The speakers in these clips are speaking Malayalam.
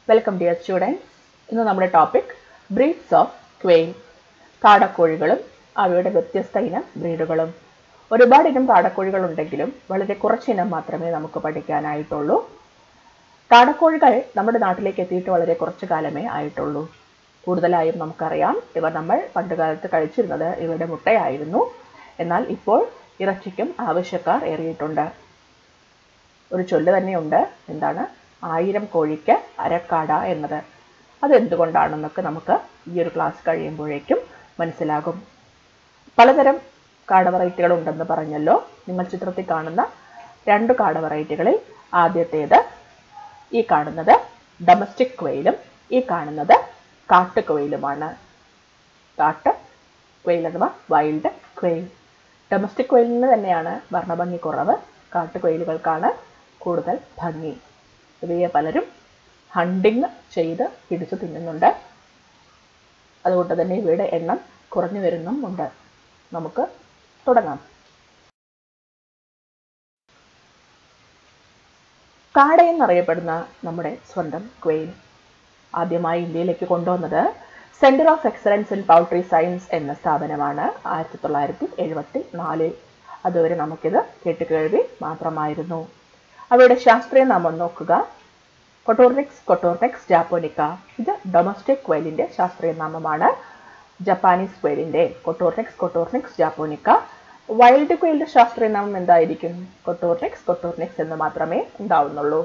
വെൽക്കം ഡിയർ സ്റ്റുഡൻസ് ഇന്ന് നമ്മുടെ ടോപ്പിക് ബ്രീഡ്സ് ഓഫ് ക്വെയിൽ കാടക്കോഴികളും അവയുടെ വ്യത്യസ്ത ഇനം ബ്രീഡുകളും ഒരുപാട് ഇനം കാടക്കോഴികൾ ഉണ്ടെങ്കിലും വളരെ കുറച്ച് ഇനം മാത്രമേ നമുക്ക് പഠിക്കാനായിട്ടുള്ളൂ കാടക്കോഴികൾ നമ്മുടെ നാട്ടിലേക്ക് എത്തിയിട്ട് വളരെ കുറച്ച് കാലമേ ആയിട്ടുള്ളൂ കൂടുതലായും നമുക്കറിയാം ഇവ നമ്മൾ പണ്ടുകാലത്ത് കഴിച്ചിരുന്നത് ഇവയുടെ മുട്ടയായിരുന്നു എന്നാൽ ഇപ്പോൾ ഇറച്ചിക്കും ആവശ്യക്കാർ ഏറിയിട്ടുണ്ട് ഒരു ചൊല്ല് തന്നെയുണ്ട് എന്താണ് ആയിരം കോഴിക്ക് അരക്കാട എന്നത് അതെന്തുകൊണ്ടാണെന്നൊക്കെ നമുക്ക് ഈ ഒരു ക്ലാസ് കഴിയുമ്പോഴേക്കും മനസ്സിലാകും പലതരം കാട വെറൈറ്റികൾ ഉണ്ടെന്ന് പറഞ്ഞല്ലോ നിങ്ങൾ ചിത്രത്തിൽ കാണുന്ന രണ്ട് കാട വെറൈറ്റികളിൽ ആദ്യത്തേത് ഈ കാണുന്നത് ഡൊമസ്റ്റിക് ക്വയിലും ഈ കാണുന്നത് കാട്ട് ക്വയിലുമാണ് കാട്ട് ക്വയിൽ അഥവാ വൈൽഡ് ക്വയിൽ ഡൊമസ്റ്റിക് ക്വയിലിന് തന്നെയാണ് വർണ്ണഭംഗി കുറവ് കാട്ട് ക്വയിലുകൾക്കാണ് കൂടുതൽ ഭംഗി ഇവയെ പലരും ഹണ്ടിങ് ചെയ്ത് പിടിച്ചു തിന്നുന്നുണ്ട് അതുകൊണ്ട് തന്നെ ഇവയുടെ എണ്ണം കുറഞ്ഞു വരുന്നുമുണ്ട് നമുക്ക് തുടങ്ങാം കാട എന്നറിയപ്പെടുന്ന നമ്മുടെ സ്വന്തം ക്വെയിൽ ആദ്യമായി ഇന്ത്യയിലേക്ക് കൊണ്ടുവന്നത് centre of excellence in poultry science എന്ന സ്ഥാപനമാണ് ആയിരത്തി തൊള്ളായിരത്തി എഴുപത്തി നാലിൽ അതുവരെ നമുക്കിത് കേട്ടുകേൾവി മാത്രമായിരുന്നു അവയുടെ ശാസ്ത്രീയ നാമം നോക്കുക കൊട്ടോർനെക്സ് കൊട്ടോർനെക്സ് ജാപ്പോനിക്ക ഇത് ഡൊമസ്റ്റിക് ക്വൈലിന്റെ ശാസ്ത്രീയ നാമമാണ് ജപ്പാനീസ് ക്വൈലിന്റെ കൊട്ടോർനെക്സ് കൊട്ടോർനെക്സ് ജാപ്പോനിക്ക വൈൽഡ് ക്വൈലിന്റെ ശാസ്ത്രീയ നാമം എന്തായിരിക്കും കൊട്ടോർനെക്സ് കൊട്ടോർനെക്സ് എന്ന് മാത്രമേ ഉണ്ടാവുന്നുള്ളൂ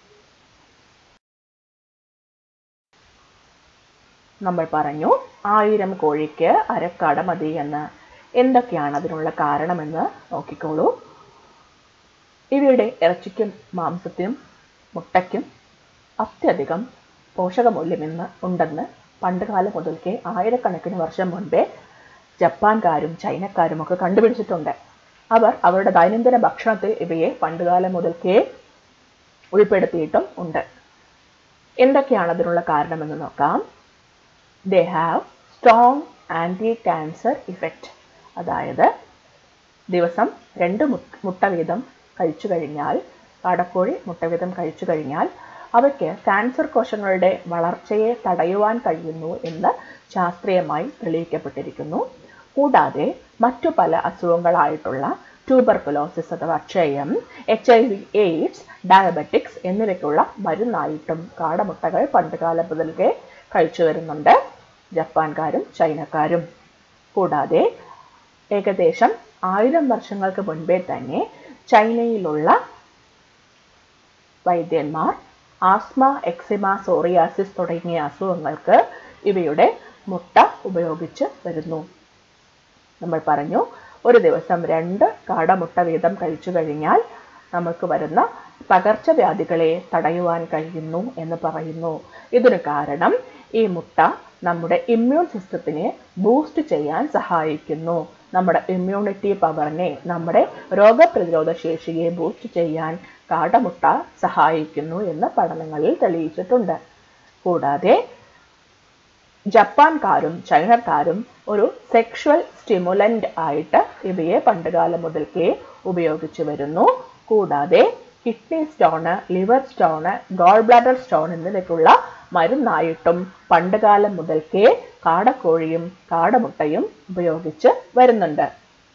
നമ്മൾ പറഞ്ഞു ആയിരം കോഴിക്ക് അരക്കാട മതി എന്ന് എന്തൊക്കെയാണ് അതിനുള്ള കാരണമെന്ന് നോക്കിക്കോളൂ ഇവയുടെ ഇറച്ചിക്കും മാംസത്തിനും മുട്ടയ്ക്കും അത്യധികം പോഷകമൂല്യമെന്ന് ഉണ്ടെന്ന് പണ്ടുകാലം മുതൽക്കേ ആയിരക്കണക്കിന് വർഷം മുൻപേ ജപ്പാൻകാരും ചൈനക്കാരും ഒക്കെ കണ്ടുപിടിച്ചിട്ടുണ്ട് അവർ അവരുടെ ദൈനംദിന ഭക്ഷണത്തിൽ ഇവയെ പണ്ടുകാലം മുതൽക്കേ ഉൾപ്പെടുത്തിയിട്ടും ഉണ്ട് എന്തൊക്കെയാണ് അതിനുള്ള കാരണമെന്ന് നോക്കാം they have strong anti cancer effect അതായത് ദിവസം രണ്ട് മുട്ട വീതം കഴിച്ചു കഴിഞ്ഞാൽ കാടക്കോഴി മുട്ട വീതം കഴിച്ചു കഴിഞ്ഞാൽ അവയ്ക്ക് ക്യാൻസർ കോശങ്ങളുടെ വളർച്ചയെ തടയുവാൻ കഴിയുന്നു എന്ന് ശാസ്ത്രീയമായി തെളിയിക്കപ്പെട്ടിരിക്കുന്നു കൂടാതെ മറ്റു പല അസുഖങ്ങളായിട്ടുള്ള ട്യൂബർകുലോസിസ് അഥവാ ക്ഷയം H I V AIDS diabetics എന്നിവയ്ക്കുള്ള മരുന്നായിട്ടും കാടമുട്ടകൾ പണ്ടുകാലം മുതൽക്കേ കഴിച്ചു വരുന്നുണ്ട് ജപ്പാൻകാരും ചൈനക്കാരും കൂടാതെ ഏകദേശം ആയിരം വർഷങ്ങൾക്ക് മുൻപേ തന്നെ ചൈനയിലുള്ള വൈദ്യന്മാർ ആസ്മ എക്സിമ സോറിയാസിസ് തുടങ്ങിയ അസുഖങ്ങൾക്ക് ഇവയുടെ മുട്ട ഉപയോഗിച്ച് വരുന്നു നമ്മൾ പറഞ്ഞു ഒരു ദിവസം രണ്ട് കാടമുട്ട വീതം കഴിച്ചു കഴിഞ്ഞാൽ നമുക്ക് വരുന്ന പകർച്ചവ്യാധികളെ തടയുവാൻ കഴിയുന്നു എന്ന് പറയുന്നു ഇതിന് കാരണം ഈ മുട്ട നമ്മുടെ ഇമ്മ്യൂൺ സിസ്റ്റത്തിനെ ബൂസ്റ്റ് ചെയ്യാൻ സഹായിക്കുന്നു നമ്മുടെ ഇമ്മ്യൂണിറ്റി പവറിനെ നമ്മുടെ രോഗപ്രതിരോധ ശേഷിയെ ബൂസ്റ്റ് ചെയ്യാൻ കാടമുട്ട സഹായിക്കുന്നു എന്ന് പഠനങ്ങളിൽ തെളിയിച്ചിട്ടുണ്ട് കൂടാതെ ജപ്പാൻകാരും ചൈനക്കാരും ഒരു സെക്ഷുവൽ സ്റ്റിമുലന്റ് ആയിട്ട് ഇവയെ പണ്ടുകാലം മുതൽക്കേ ഉപയോഗിച്ചു വരുന്നു കൂടാതെ kidney stone liver stone gall bladder stone എന്നിവയ്ക്കുള്ള മരുന്നായിട്ടും പണ്ടുകാലം മുതൽക്കേ കാടക്കോഴിയും കാടമുട്ടയും ഉപയോഗിച്ച് വരുന്നുണ്ട്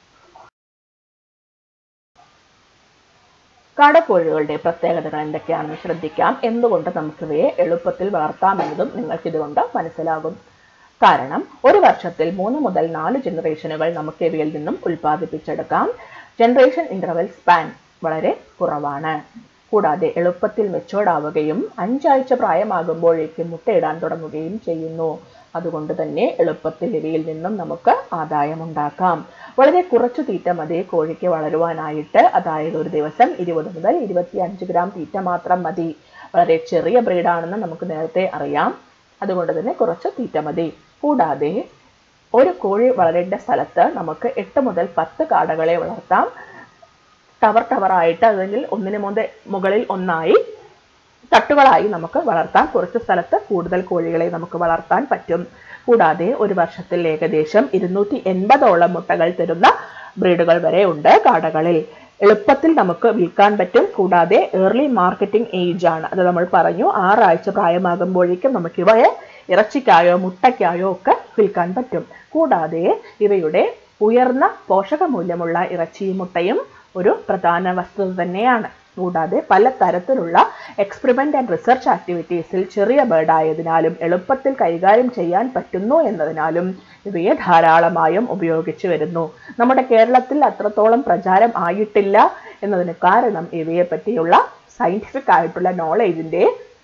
കാടക്കോഴികളുടെ പ്രത്യേകതകൾ എന്തൊക്കെയാണെന്ന് ശ്രദ്ധിക്കാം എന്തുകൊണ്ട് നമുക്കിവയെ എളുപ്പത്തിൽ വളർത്താമെന്നതും നിങ്ങൾക്ക് ഇതുകൊണ്ട് മനസ്സിലാകും കാരണം ഒരു വർഷത്തിൽ മൂന്ന് മുതൽ നാല് ജനറേഷനുകൾ നമുക്ക് ഇവയിൽ നിന്നും ഉൽപ്പാദിപ്പിച്ചെടുക്കാം ജനറേഷൻ ഇന്റർവെൽ സ്പാൻ വളരെ കുറവാണ് കൂടാതെ എളുപ്പത്തിൽ മെച്ചോർഡ് ആവുകയും അഞ്ചാഴ്ച പ്രായമാകുമ്പോഴേക്കും മുട്ടയിടാൻ തുടങ്ങുകയും ചെയ്യുന്നു അതുകൊണ്ട് തന്നെ എളുപ്പത്തിൽ ഇവയിൽ നിന്നും നമുക്ക് ആദായമുണ്ടാക്കാം വളരെ കുറച്ചു തീറ്റ മതി കോഴിക്ക് വളരുവാനായിട്ട് അതായത് ഒരു ദിവസം ഇരുപത് മുതൽ ഇരുപത്തി അഞ്ച് ഗ്രാം തീറ്റ മാത്രം മതി വളരെ ചെറിയ ബ്രീഡാണെന്ന് നമുക്ക് നേരത്തെ അറിയാം അതുകൊണ്ട് തന്നെ കുറച്ച് തീറ്റ മതി കൂടാതെ ഒരു കോഴി വളരേണ്ട സ്ഥലത്ത് നമുക്ക് എട്ട് മുതൽ പത്ത് കാടകളെ വളർത്താം ടവർ ടവർ ആയിട്ട് അല്ലെങ്കിൽ ഒന്നിന് മുതൽ മുകളിൽ ഒന്നായി തട്ടുകളായി നമുക്ക് വളർത്താൻ കുറച്ച് സ്ഥലത്ത് കൂടുതൽ കോഴികളെ നമുക്ക് വളർത്താൻ പറ്റും കൂടാതെ ഒരു വർഷത്തിൽ ഏകദേശം ഇരുന്നൂറ്റി എൺപതോളം മുട്ടകൾ തരുന്ന ബ്രീഡുകൾ വരെ ഉണ്ട് കാടകളിൽ എളുപ്പത്തിൽ നമുക്ക് വിൽക്കാൻ പറ്റും കൂടാതെ ഏർലി മാർക്കറ്റിംഗ് ഏജ് ആണ് അത് നമ്മൾ പറഞ്ഞു ആറാഴ്ച പ്രായമാകുമ്പോഴേക്കും നമുക്ക് ഇവയെ ഇറച്ചിക്കായോ മുട്ടയ്ക്കായോ ഒക്കെ വിൽക്കാൻ പറ്റും കൂടാതെ ഇവയുടെ ഉയർന്ന പോഷകമൂല്യമുള്ള ഇറച്ചിയും മുട്ടയും ഒരു പ്രധാന വസ്തുത തന്നെയാണ് കൂടാതെ പല തരത്തിലുള്ള എക്സ്പെരിമെന്റ് ആൻഡ് റിസർച്ച് ആക്ടിവിറ്റീസിൽ ചെറിയ ബേർഡ് ആയതിനാലും എളുപ്പത്തിൽ കൈകാര്യം ചെയ്യാൻ പറ്റുന്നു എന്നതിനാലും ഇവയെ ധാരാളമായും ഉപയോഗിച്ചു വരുന്നു നമ്മുടെ കേരളത്തിൽ അത്രത്തോളം പ്രചാരം ആയിട്ടില്ല എന്നതിന് കാരണം ഇവയെ പറ്റിയുള്ള സയന്റിഫിക് ആയിട്ടുള്ള നോളേജിന്റെ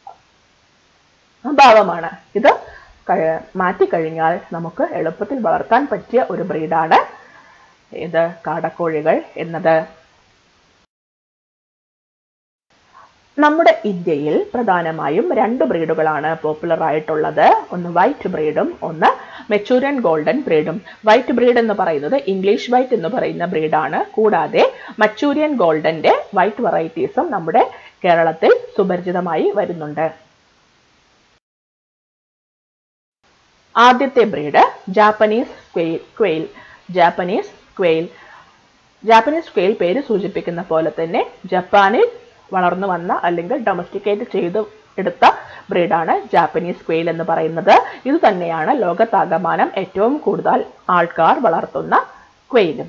അഭാവമാണ് ഇത് മാറ്റിക്കഴിഞ്ഞാൽ നമുക്ക് എളുപ്പത്തിൽ വളർത്താൻ പറ്റിയ ഒരു ബ്രീഡാണ് ഇത് കാടക്കോഴികൾ എന്നത് നമ്മുടെ ഇന്ത്യയിൽ പ്രധാനമായും രണ്ട് ബ്രീഡുകളാണ് പോപ്പുലർ ആയിട്ടുള്ളത് ഒന്ന് വൈറ്റ് ബ്രീഡും ഒന്ന് മെച്ചൂരിയൻ ഗോൾഡൻ ബ്രീഡും വൈറ്റ് ബ്രീഡ് എന്ന് പറയുന്നത് ഇംഗ്ലീഷ് വൈറ്റ് എന്ന് പറയുന്ന ബ്രീഡാണ് കൂടാതെ മച്ചൂരിയൻ ഗോൾഡന്റെ വൈറ്റ് വെറൈറ്റീസും നമ്മുടെ കേരളത്തിൽ സുപരിചിതമായി വരുന്നുണ്ട് ആദ്യത്തെ breed Japanese quail quail Japanese quail Japanese quail പേര് സൂചിപ്പിക്കുന്ന പോലെ തന്നെ ജപ്പാനിൽ വളർന്നു വന്ന അല്ലെങ്കിൽ ഡൊമസ്റ്റിക്കേറ്റ് ചെയ്ത് എടുത്ത ബ്രീഡാണ് ജാപ്പനീസ് ക്വെയിൽ എന്ന് പറയുന്നത് ഇത് തന്നെയാണ് ലോകത്താകമാനം ഏറ്റവും കൂടുതൽ ആൾക്കാർ വളർത്തുന്ന ക്വെയിലും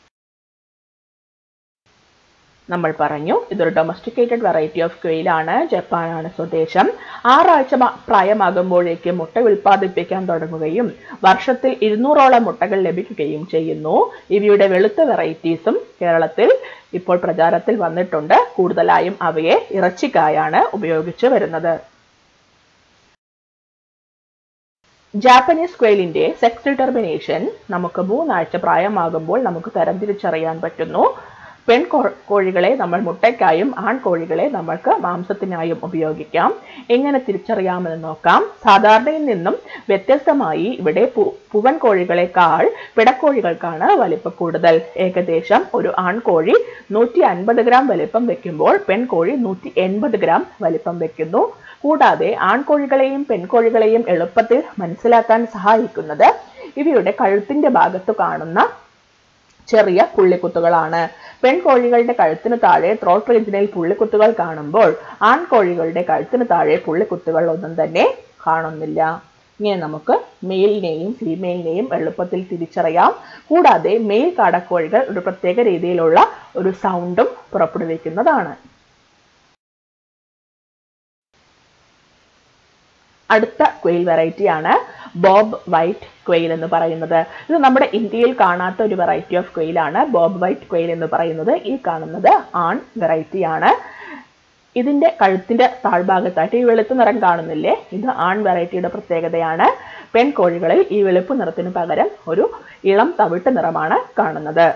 നമ്മൾ പറഞ്ഞു ഇതൊരു ഡൊമസ്റ്റിക്കേറ്റഡ് വെറൈറ്റി ഓഫ് ക്വെയിലാണ് ജപ്പാനാണ് സ്വദേശം ആറാഴ്ച പ്രായമാകുമ്പോഴേക്കും മുട്ട ഉൽപ്പാദിപ്പിക്കാൻ തുടങ്ങുകയും വർഷത്തിൽ ഇരുന്നൂറോളം മുട്ടകൾ ലഭിക്കുകയും ചെയ്യുന്നു ഇവയുടെ വെളുത്ത വെറൈറ്റീസും കേരളത്തിൽ ഇപ്പോൾ പ്രചാരത്തിൽ വന്നിട്ടുണ്ട് കൂടുതലായും അവയെ ഇറച്ചിക്കായാണ് ഉപയോഗിച്ചു വരുന്നത് ജാപ്പനീസ് ക്വെയിലിന്റെ സെക്സ് ഡിറ്റർമിനേഷൻ നമുക്ക് മൂന്നാഴ്ച പ്രായമാകുമ്പോൾ നമുക്ക് തരംതിരിച്ചറിയാൻ പറ്റുന്നു പെൺ കോഴികളെ നമ്മൾ മുട്ടയ്ക്കായും ആൺകോഴികളെ നമ്മൾക്ക് മാംസത്തിനായും ഉപയോഗിക്കാം എങ്ങനെ തിരിച്ചറിയാമെന്ന് നോക്കാം സാധാരണയിൽ നിന്നും വ്യത്യസ്തമായി ഇവിടെ പൂവൻ കോഴികളെക്കാൾ പിടക്കോഴികൾക്കാണ് വലിപ്പം കൂടുതൽ ഏകദേശം ഒരു ആൺകോഴി നൂറ്റി അൻപത് ഗ്രാം വലിപ്പം വെക്കുമ്പോൾ പെൺകോഴി നൂറ്റി എൺപത് ഗ്രാം വലിപ്പം വെക്കുന്നു കൂടാതെ ആൺകോഴികളെയും പെൺകോഴികളെയും എളുപ്പത്തിൽ മനസ്സിലാക്കാൻ സഹായിക്കുന്നത് ഇവയുടെ കഴുത്തിന്റെ ഭാഗത്ത് കാണുന്ന ചെറിയ പുള്ളിക്കുത്തുകളാണ് പെൺകോഴികളുടെ കഴുത്തിന് താഴെ ത്രോട്ട് റീജിയനിൽ പുള്ളിക്കുത്തുകൾ കാണുമ്പോൾ ആൺകോഴികളുടെ കഴുത്തിന് താഴെ പുള്ളിക്കുത്തുകൾ ഒന്നും തന്നെ കാണുന്നില്ല ഇങ്ങനെ നമുക്ക് മെയിലിനെയും ഫീമെയിലിനെയും എളുപ്പത്തിൽ തിരിച്ചറിയാം കൂടാതെ മെയിൽ കാടക്കോഴികൾ ഒരു പ്രത്യേക രീതിയിലുള്ള ഒരു സൗണ്ടും പുറപ്പെടുവിക്കുന്നതാണ് അടുത്ത ക്വെയിൽ വെറൈറ്റി ആണ് ബോബ് വൈറ്റ് ക്വെയിൽ എന്ന് പറയുന്നത് ഇത് നമ്മുടെ ഇന്ത്യയിൽ കാണാത്ത ഒരു വെറൈറ്റി ഓഫ് ക്വെയിൽ ആണ് ബോബ് വൈറ്റ് ക്വെയിൽ എന്ന് പറയുന്നത് ഈ കാണുന്നത് ആൺ വെറൈറ്റി ആണ് ഇതിന്റെ കഴുത്തിന്റെ താഴ്ഭാഗത്തായിട്ട് ഈ വെളുത്ത നിറം കാണുന്നില്ലേ ഇത് ആൺ വെറൈറ്റിയുടെ പ്രത്യേകതയാണ് പെൺകോഴികളിൽ ഈ വെളുപ്പ് നിറത്തിന് പകരം ഒരു ഇളം തവിട്ട് നിറമാണ് കാണുന്നത്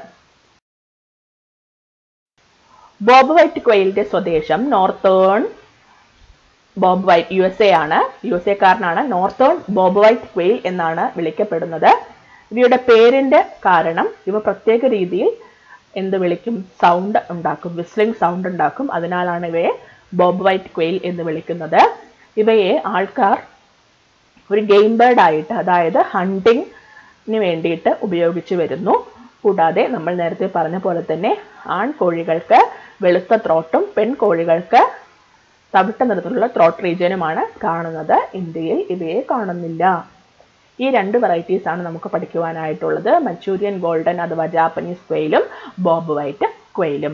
ബോബ് വൈറ്റ് ക്വെയിലിന്റെ സ്വദേശം northern bobwhite U S A ആണ് യു എസ് എക്കാരനാണ് നോർത്തേൺ ബോബ് വൈറ്റ് ക്വെയിൽ എന്നാണ് വിളിക്കപ്പെടുന്നത് ഇവയുടെ പേരിന്റെ കാരണം ഇവ പ്രത്യേക രീതിയിൽ എന്ത് വിളിക്കും സൗണ്ട് ഉണ്ടാക്കും വിസ്ലിംഗ് സൗണ്ട് ഉണ്ടാക്കും അതിനാലാണ് ഇവയെ ബോബ് വൈറ്റ് ക്വെയിൽ എന്ന് വിളിക്കുന്നത് ഇവയെ ആൾക്കാർ ഒരു ഗെയിം ബേർഡ് ആയിട്ട് അതായത് ഹണ്ടിങ്ങിന് വേണ്ടിയിട്ട് ഉപയോഗിച്ചു വരുന്നു കൂടാതെ നമ്മൾ നേരത്തെ പറഞ്ഞ പോലെ തന്നെ ആൺകോഴികൾക്ക് വെളുത്ത ത്രോട്ടും പെൺകോഴികൾക്ക് തവിട്ട നിറത്തിലുള്ള ത്രോട്ട് റീജിയനുമാണ് കാണുന്നത് ഇന്ത്യയിൽ ഇവയെ കാണുന്നില്ല ഈ രണ്ട് വെറൈറ്റീസ് ആണ് നമുക്ക് പഠിക്കുവാനായിട്ടുള്ളത് മച്ചൂരിയൻ ഗോൾഡൻ അഥവാ ജാപ്പനീസ് ക്വെയിലും ബോബ് വൈറ്റ് ക്വെയിലും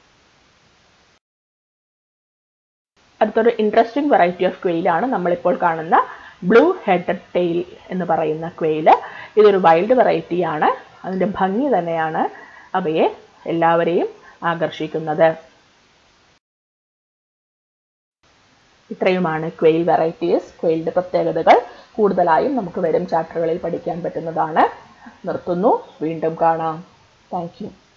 അടുത്തൊരു ഇൻട്രസ്റ്റിംഗ് വെറൈറ്റി ഓഫ് ക്വെയിലാണ് നമ്മളിപ്പോൾ കാണുന്ന ബ്ലൂ ഹെഡഡ് ടെയിൽ എന്ന് പറയുന്ന ക്വെയിൽ ഇതൊരു വൈൽഡ് വെറൈറ്റിയാണ് അതിൻ്റെ ഭംഗി തന്നെയാണ് അവയെ എല്ലാവരെയും ആകർഷിക്കുന്നത് ഇത്രയുമാണ് ക്വെയിൽ വെറൈറ്റീസ് ക്വെയിലിൻ്റെ പ്രത്യേകതകൾ കൂടുതലായും നമുക്ക് വരും ചാപ്റ്ററുകളിൽ പഠിക്കാൻ പറ്റുന്നതാണ് നിർത്തുന്നു വീണ്ടും കാണാം താങ്ക്